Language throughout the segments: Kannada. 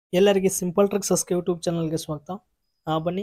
ಎಲ್ಲರಿಗೆ ಸಿಂಪಲ್ ಟ್ರಿಕ್ ಸಸ್ಕೆ ಯೂಟ್ಯೂಬ್ ಚಾನಲ್ಗೆ ಸ್ವಾಗತ ಆ, ಬನ್ನಿ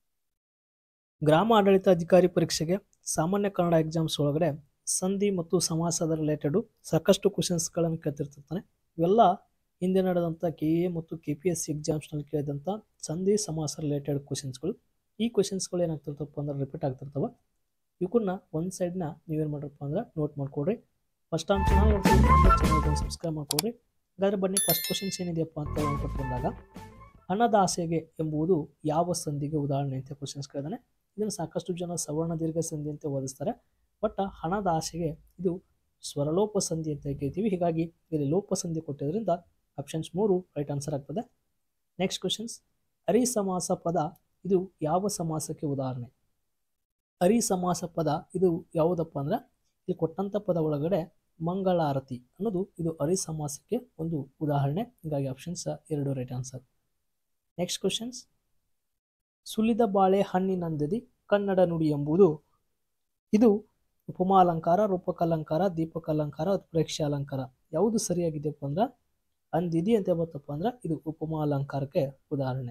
ಗ್ರಾಮ ಆಡಳಿತಾಧಿಕಾರಿ ಪರೀಕ್ಷೆಗೆ ಸಾಮಾನ್ಯ ಕನ್ನಡ ಎಕ್ಸಾಮ್ಸ್ ಒಳಗಡೆ ಸಂಧಿ ಮತ್ತು ಸಮಾಸದ ರಿಲೇಟೆಡು ಸಾಕಷ್ಟು ಕ್ವಶನ್ಸ್ಗಳನ್ನು ಕೇಳ್ತಿರ್ತಿರ್ತಾನೆ ಇವೆಲ್ಲ ಹಿಂದೆ ನಡೆದಂಥ ಕೆ ಎ ಮತ್ತು ಕೆ ಪಿ ಎಸ್ ಸಿ ಎಕ್ಸಾಮ್ಸ್ನಲ್ಲಿ ಕೇಳಿದಂಥ ಸಂಧಿ ಸಮಾಸ ರಿಲೇಟೆಡ್ ಕ್ವಶನ್ಸ್ಗಳು ಈ ಕ್ವಶನ್ಸ್ಗಳು ಏನಾಗ್ತಿರ್ತಪ್ಪ ಅಂದ್ರೆ ರಿಪೀಟ್ ಆಗ್ತಿರ್ತವೆ ಇವಕ್ಕನ್ನ ಒಂದು ಸೈಡ್ನ ನೀವೇನು ಮಾಡ್ರಪ್ಪ ಅಂದ್ರೆ ನೋಟ್ ಮಾಡ್ಕೊಡ್ರಿ ಫಸ್ಟ್ ಟೈಮ್ ಚಾನಲ್ ಚಾನಲ್ಗೆ ಸಬ್ಸ್ಕ್ರೈಬ್ ಮಾಡ್ಕೊಡ್ರಿ ಹಾಗಾದ್ರೆ ಬನ್ನಿ ಫಸ್ಟ್ ಕ್ವಶನ್ಸ್ ಏನಿದೆಯಪ್ಪ ಅಂತ ಹೇಳ್ಕೊಟ್ಟು ಬಂದಾಗ ಹಣದ ಆಸೆಗೆ ಎಂಬುದು ಯಾವ ಸಂಧಿಗೆ ಉದಾಹರಣೆ ಅಂತ ಕ್ವಶನ್ಸ್ ಕೇಳಿದಾನೆ ಇದನ್ನು ಸಾಕಷ್ಟು ಜನ ಸವರ್ಣ ದೀರ್ಘ ಸಂಧಿ ಅಂತ ಓದಿಸ್ತಾರೆ ಬಟ್ ಹಣದ ಆಸೆಗೆ ಇದು ಸ್ವರಲೋಪ ಸಂಧಿ ಅಂತ ಕೇಳ್ತೀವಿ ಹೀಗಾಗಿ ಇಲ್ಲಿ ಲೋಪ ಸಂಧಿ ಕೊಟ್ಟಿದ್ರಿಂದ ಆಪ್ಷನ್ಸ್ ಮೂರು ರೈಟ್ ಆನ್ಸರ್ ಆಗ್ತದೆ ನೆಕ್ಸ್ಟ್ ಕ್ವಶನ್ಸ್ ಅರಿ ಸಮಾಸ ಪದ ಇದು ಯಾವ ಸಮಾಸಕ್ಕೆ ಉದಾಹರಣೆ ಅರಿ ಸಮಾಸ ಪದ ಇದು ಯಾವುದಪ್ಪ ಅಂದ್ರೆ ಇಲ್ಲಿ ಕೊಟ್ಟಂಥ ಪದ ಒಳಗಡೆ ಮಂಗಳಾರತಿ ಅನ್ನೋದು ಇದು ಅರಿ ಸಮಾಸಕ್ಕೆ ಒಂದು ಉದಾಹರಣೆ ಹೀಗಾಗಿ ಆಪ್ಷನ್ಸ್ ಎರಡು ರೈಟ್ ಆನ್ಸರ್ ನೆಕ್ಸ್ಟ್ ಕ್ವಶನ್ಸ್ ಸುಲಿದ ಬಾಳೆ ಹಣ್ಣಿನಂದದಿ ಕನ್ನಡ ನುಡಿ ಎಂಬುದು ಇದು ಉಪಮಾಲಂಕಾರ ರೂಪಕಲಂಕಾರ ದೀಪಕಲಂಕಾರ ಉತ್ಪ್ರೇಕ್ಷೆ ಅಲಂಕಾರ ಯಾವುದು ಸರಿಯಾಗಿದೆಯಪ್ಪ ಅಂದ್ರೆ ಅಂದಿದಿ ಅಂತ ಬರ್ತಪ್ಪ ಅಂದ್ರೆ ಇದು ಉಪಮಾಲಂಕಾರಕ್ಕೆ ಉದಾಹರಣೆ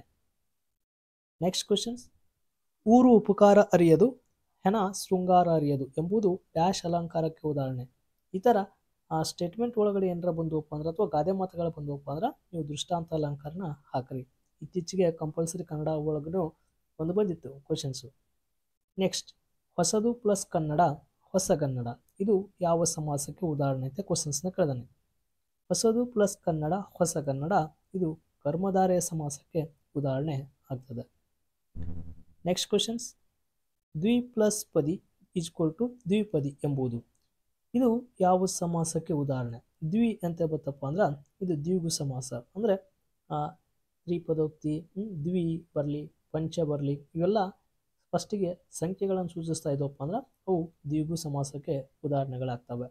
ನೆಕ್ಸ್ಟ್ ಕ್ವಶನ್ಸ್ ಊರು ಉಪಕಾರ ಅರಿಯದು ಹೆಣ ಶೃಂಗಾರ ಅರಿಯದು ಎಂಬುದು ಡ್ಯಾಶ್ ಅಲಂಕಾರಕ್ಕೆ ಉದಾಹರಣೆ ಈ ಥರ ಆ ಸ್ಟೇಟ್ಮೆಂಟ್ ಒಳಗಡೆ ಏನಾರ ಬಂದವಪ್ಪ ಅಂದ್ರೆ ಅಥವಾ ಗಾದೆ ಮಾತುಗಳು ಬಂದವಪ್ಪ ಅಂದ್ರೆ ನೀವು ದೃಷ್ಟಾಂತ ಅಲಂಕಾರನ ಹಾಕ್ರಿ ಇತ್ತೀಚೆಗೆ ಕಂಪಲ್ಸರಿ ಕನ್ನಡ ಒಳಗೂ ಒಂದು ಬಂದಿತ್ತು ಕ್ವಶನ್ಸು ನೆಕ್ಸ್ಟ್ ಹೊಸದು ಪ್ಲಸ್ ಕನ್ನಡ ಹೊಸಗನ್ನಡ ಇದು ಯಾವ ಸಮಾಸಕ್ಕೆ ಉದಾಹರಣೆ ಅಂತ ಕ್ವಶನ್ಸ್ನ ಕೇಳಿದಾನೆ ಹೊಸದು ಪ್ಲಸ್ ಕನ್ನಡ ಹೊಸಗನ್ನಡ ಇದು ಕರ್ಮಧಾರೆಯ ಸಮಾಸಕ್ಕೆ ಉದಾಹರಣೆ ಆಗ್ತದೆ ನೆಕ್ಸ್ಟ್ ಕ್ವಶನ್ಸ್ ದ್ವಿ ಪ್ಲಸ್ ಪದಿ ಈಜ್ಕೊಲ್ ಟು ದ್ವಿಪದಿ ಎಂಬುದು ಇದು ಯಾವ ಸಮಾಸಕ್ಕೆ ಉದಾಹರಣೆ ದ್ವಿ ಅಂತ ಬರ್ತಪ್ಪ ಅಂದ್ರೆ ಇದು ದ್ವಿಗು ಸಮಾಸ ಅಂದರೆ ತ್ರಿಪದೋಕ್ತಿ ಹ್ಮ್, ದ್ವಿ ಬರಲಿ ಪಂಚ ಬರಲಿ ಇವೆಲ್ಲ ಫಸ್ಟಿಗೆ ಸಂಖ್ಯೆಗಳನ್ನು ಸೂಚಿಸ್ತಾ ಇದ್ದವಪ್ಪ ಅಂದ್ರೆ ಅವು ದ್ವಿಗು ಸಮಾಸಕ್ಕೆ ಉದಾಹರಣೆಗಳಾಗ್ತವೆ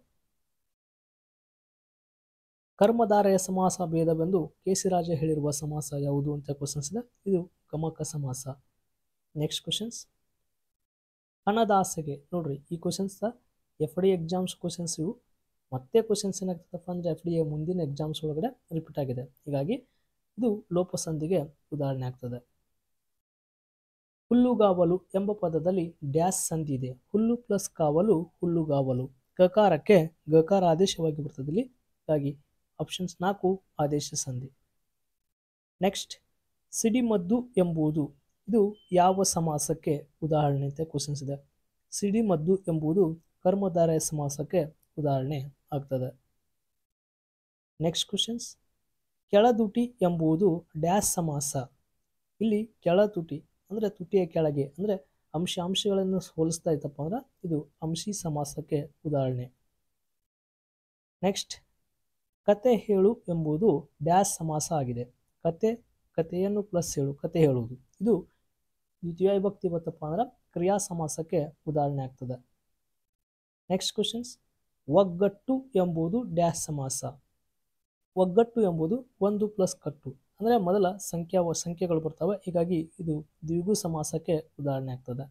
ಕರ್ಮಧಾರೆಯ ಸಮಾಸ ಭೇದವೆಂದು ಕೇಸಿರಾಜ ಹೇಳಿರುವ ಸಮಾಸ ಯಾವುದು ಅಂತ ಕ್ವಶನ್ಸ್ ಇದೆ ಇದು ಗಮಕ ಸಮಾಸ ನೆಕ್ಸ್ಟ್ ಕ್ವಶನ್ಸ್ ಹಣದಾಸೆಗೆ ನೋಡ್ರಿ ಈ questions F D exams questions ಇವು ಮತ್ತೆ ಕ್ವಶನ್ಸ್ ಏನಾಗ್ತದಪ್ಪ ಅಂದರೆ ಎಫ್ ಡಿ ಎ ಮುಂದಿನ ಎಕ್ಸಾಮ್ಸ್ ಒಳಗಡೆ ರಿಪೀಟ್ ಆಗಿದೆ ಹೀಗಾಗಿ ಇದು ಲೋಪಸಂಧಿಗೆ ಉದಾಹರಣೆ ಆಗ್ತದೆ ಹುಲ್ಲುಗಾವಲು ಎಂಬ ಪದದಲ್ಲಿ ಡ್ಯಾಶ್ ಸಂಧಿ ಇದೆ ಹುಲ್ಲು ಪ್ಲಸ್ ಕಾವಲು ಹುಲ್ಲುಗಾವಲು ಗಕಾರಕ್ಕೆ ಗಕಾರ ಆದೇಶವಾಗಿ ಬರ್ತದೆ ಇಲ್ಲಿ ಹೀಗಾಗಿ ಆಪ್ಷನ್ಸ್ ನಾಲ್ಕು ಆದೇಶ ಸಂಧಿ ನೆಕ್ಸ್ಟ್ ಸಿಡಿಮದ್ದು ಎಂಬುದು ಇದು ಯಾವ ಸಮಾಸಕ್ಕೆ ಉದಾಹರಣೆ ಅಂತ ಕ್ವಶನ್ಸ್ ಇದೆ ಸಿಡಿಮದ್ದು ಎಂಬುದು ಕರ್ಮಧಾರಯ ಸಮಾಸಕ್ಕೆ ಉದಾಹರಣೆ ಆಗ್ತದೆ ನೆಕ್ಸ್ಟ್ ಕ್ವಶನ್ಸ್ ಕೆಳದುಟಿ ಎಂಬುದು ಡ್ಯಾಶ್ ಸಮಾಸ ಇಲ್ಲಿ ಕೆಳತುಟಿ ಅಂದರೆ ತುಟಿಯ ಕೆಳಗೆ ಅಂದರೆ ಅಂಶ ಅಂಶಗಳನ್ನು ಹೋಲಿಸ್ತಾ ಇತ್ತಪ್ಪ ಅಂದ್ರೆ ಇದು ಅಂಶಿ ಸಮಾಸಕ್ಕೆ ಉದಾಹರಣೆ ನೆಕ್ಸ್ಟ್ ಕತೆ ಹೇಳು ಎಂಬುದು ಡ್ಯಾಶ್ ಸಮಾಸ ಆಗಿದೆ ಕತೆ ಕಥೆಯನ್ನು ಪ್ಲಸ್ ಹೇಳು ಕತೆ ಹೇಳುವುದು ಇದು ದ್ವಿತೀಯ ವಿಭಕ್ತಿ ಬತ್ತಪ್ಪ ಅಂದ್ರೆ ಕ್ರಿಯಾ ಸಮಾಸಕ್ಕೆ ಉದಾಹರಣೆ ಆಗ್ತದೆ ನೆಕ್ಸ್ಟ್ ಕ್ವಶನ್ಸ್ ಒಗ್ಗಟ್ಟು ಎಂಬುದು ಡ್ಯಾಶ್ ಸಮಾಸ ಒಗ್ಗಟ್ಟು ಎಂಬುದು ಒಂದು ಪ್ಲಸ್ ಕಟ್ಟು ಅಂದರೆ ಮೊದಲ ಸಂಖ್ಯಾ ಸಂಖ್ಯೆಗಳು ಬರ್ತವೆ ಹೀಗಾಗಿ ಇದು ದ್ವಿಗು ಸಮಾಸಕ್ಕೆ ಉದಾಹರಣೆ ಆಗ್ತದೆ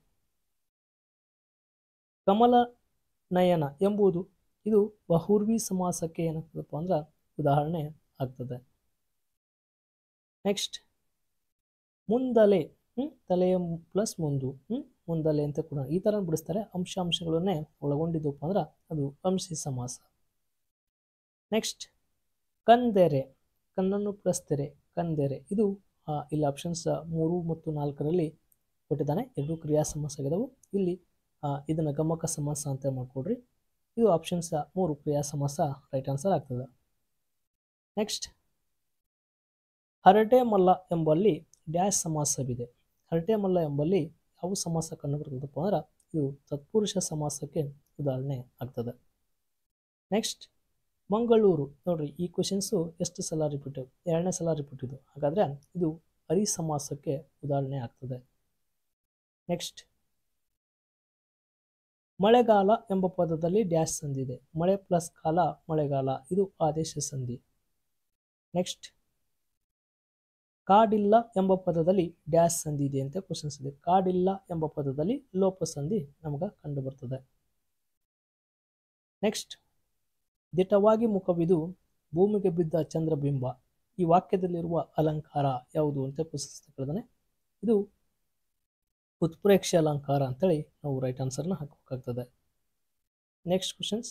ಕಮಲ ನಯನ ಎಂಬುದು ಇದು ಬಹುರ್ವಿ ಸಮಾಸಕ್ಕೆ ಏನಾಗ್ತದಪ್ಪ ಅಂದ್ರೆ ಉದಾಹರಣೆ ಆಗ್ತದೆ ನೆಕ್ಸ್ಟ್ ಮುಂದಲೆ ಹ್ಮ್ ತಲೆಯ ಪ್ಲಸ್ ಮುಂದು ಹ್ಮ್ ಮುಂದಲೆ ಅಂತ ಕೂಡ ಈ ಥರ ಬಿಡಿಸ್ತಾರೆ ಅಂಶ ಅಂಶಗಳನ್ನೇ ಒಳಗೊಂಡಿದ್ದಪ್ಪ ಅಂದ್ರೆ ಅದು ಅಂಶಿ ಸಮಾಸ ನೆಕ್ಸ್ಟ್ ಕಂದೆರೆ ಕಣ್ಣನ್ನು ಪ್ಲಸ್ ತೆರೆ ಕಂದೆರೆ ಇದು ಆ, ಇಲ್ಲಿ ಆಪ್ಷನ್ಸ್ ಮೂರು ಮತ್ತು ನಾಲ್ಕರಲ್ಲಿ ಕೊಟ್ಟಿದ್ದಾನೆ ಎರಡು ಕ್ರಿಯಾ ಸಮಾಸ ಆಗಿದಾವು ಇಲ್ಲಿ ಆ, ಇದನ್ನು ಗಮಕ ಸಮಾಸ ಅಂತ ಮಾಡ್ಕೊಡ್ರಿ ಇದು ಆಪ್ಷನ್ಸ್ ಮೂರು ಕ್ರಿಯಾ ಸಮಾಸ ರೈಟ್ ಆನ್ಸರ್ ಆಗ್ತದೆ ನೆಕ್ಸ್ಟ್ ಹರಟೆ ಮಲ್ಲ ಎಂಬಲ್ಲಿ ಡ್ಯಾಶ್ ಸಮಾಸವಿದೆ ಹರಟೆ ಮಲ್ಲ ಎಂಬಲ್ಲಿ ಯಾವ ಸಮಾಸ ಕಂಡು ಬರ್ತದಪ್ಪ ಅಂದ್ರೆ ಇದು ತತ್ಪುರುಷ ಸಮಾಸಕ್ಕೆ ಉದಾಹರಣೆ ಆಗ್ತದೆ ನೆಕ್ಸ್ಟ್ ಮಂಗಳೂರು ನೋಡ್ರಿ ಈ ಕ್ವಶನ್ಸು ಎಷ್ಟು ಸಲ ರಿಪೀಟ್ ಎರಡನೇ ಸಲ ರಿಪೀಟ್ ಇದು ಹಾಗಾದರೆ ಇದು ಅರಿ ಸಮಾಸಕ್ಕೆ ಉದಾಹರಣೆ ಆಗ್ತದೆ ನೆಕ್ಸ್ಟ್ ಮಳೆಗಾಲ ಎಂಬ ಪದದಲ್ಲಿ ಡ್ಯಾಶ್ ಸಂಧಿ ಇದೆ ಮಳೆ ಪ್ಲಸ್ ಕಾಲ ಮಳೆಗಾಲ ಇದು ಆದೇಶ ಸಂಧಿ ನೆಕ್ಸ್ಟ್ ಕಾಡಿಲ್ಲ ಎಂಬ ಪದದಲ್ಲಿ ಡ್ಯಾಶ್ ಸಂಧಿ ಇದೆ ಅಂತ ಕ್ವಶನ್ಸ್ ಇದೆ ಕಾಡಿಲ್ಲ ಎಂಬ ಪದದಲ್ಲಿ ಲೋಪ ಸಂಧಿ ನಮಗೆ ಕಂಡು ಬರ್ತದೆ ನೆಕ್ಸ್ಟ್ ದಿಟ್ಟವಾಗಿ ಮುಖವಿದು ಭೂಮಿಗೆ ಬಿದ್ದ ಚಂದ್ರಬಿಂಬ ಈ ವಾಕ್ಯದಲ್ಲಿರುವ ಅಲಂಕಾರ ಯಾವುದು ಅಂತ ಪ್ರಶ್ನೆ ಕೇಳಿದಾನೆ ಇದು ಉತ್ಪ್ರೇಕ್ಷೆ ಅಲಂಕಾರ ಅಂತೇಳಿ ನಾವು ರೈಟ್ ಆನ್ಸರ್ನ ಹಾಕಬೇಕಾಗ್ತದೆ ನೆಕ್ಸ್ಟ್ ಕ್ವಶನ್ಸ್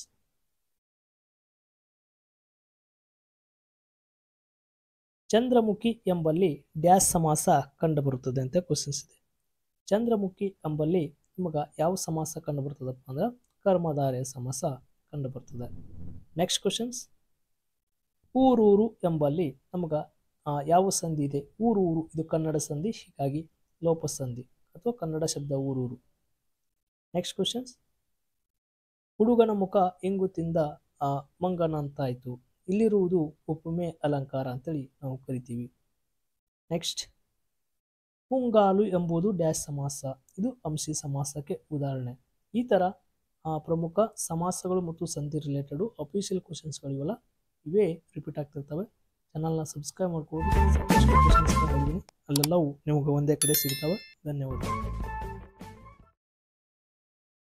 ಚಂದ್ರಮುಖಿ ಎಂಬಲ್ಲಿ ಡ್ಯಾಶ್ ಸಮಾಸ ಕಂಡುಬರುತ್ತದೆ ಅಂತ ಕ್ವಶನ್ಸ್ ಇದೆ ಚಂದ್ರಮುಖಿ ಎಂಬಲ್ಲಿ ನಿಮಗೆ ಯಾವ ಸಮಾಸ ಕಂಡುಬರ್ತದಪ್ಪ ಅಂದ್ರೆ ಕರ್ಮಧಾರೆಯ ಸಮಾಸ ಕಂಡುಬರ್ತದೆ ನೆಕ್ಸ್ಟ್ ಕ್ವಶನ್ಸ್ ಊರೂರು ಎಂಬಲ್ಲಿ ನಮಗೆ ಯಾವ ಸಂಧಿ ಇದೆ ಊರೂರು ಇದು ಕನ್ನಡ ಸಂಧಿ ಹೀಗಾಗಿ ಲೋಪ ಸಂಧಿ ಅಥವಾ ಕನ್ನಡ ಶಬ್ದ ಊರೂರು ನೆಕ್ಸ್ಟ್ ಕ್ವಶನ್ಸ್ ಹುಡುಗನ ಮುಖ ಇಂಗು ತಿಂದ ಆ, ಮಂಗನ ಅಂತಾಯಿತು ಇಲ್ಲಿರುವುದು ಉಪಮೆ ಅಲಂಕಾರ ಅಂತೇಳಿ ನಾವು ಕರಿತೀವಿ ನೆಕ್ಸ್ಟ್ ಮುಂಗಾಲು ಎಂಬುದು ಡ್ಯಾಶ್ ಸಮಾಸ ಇದು ಅಂಶಿ ಸಮಾಸಕ್ಕೆ ಉದಾಹರಣೆ ಈ ಥರ ಆ, ಪ್ರಮುಖ ಸಮಾಸಗಳು ಮತ್ತು ಸಂಧಿ ರಿಲೇಟೆಡು ಅಫಿಷಿಯಲ್ ಕ್ವಶನ್ಸ್ಗಳಿವೆಲ್ಲ ಇವೇ ರಿಪೀಟ್ ಆಗ್ತಿರ್ತವೆ ಚಾನಲ್ನ ಸಬ್ಸ್ಕ್ರೈಬ್ ಮಾಡ್ಕೊಳ್ಳಿ ಸಾಕಷ್ಟು questions ನ ಮಾಡಿದ್ದೀನಿ ಅಲ್ಲೆಲ್ಲವೂ ನಿಮಗೆ ಒಂದೇ ಕಡೆ ಸಿಗ್ತವೆ ಧನ್ಯವಾದಗಳು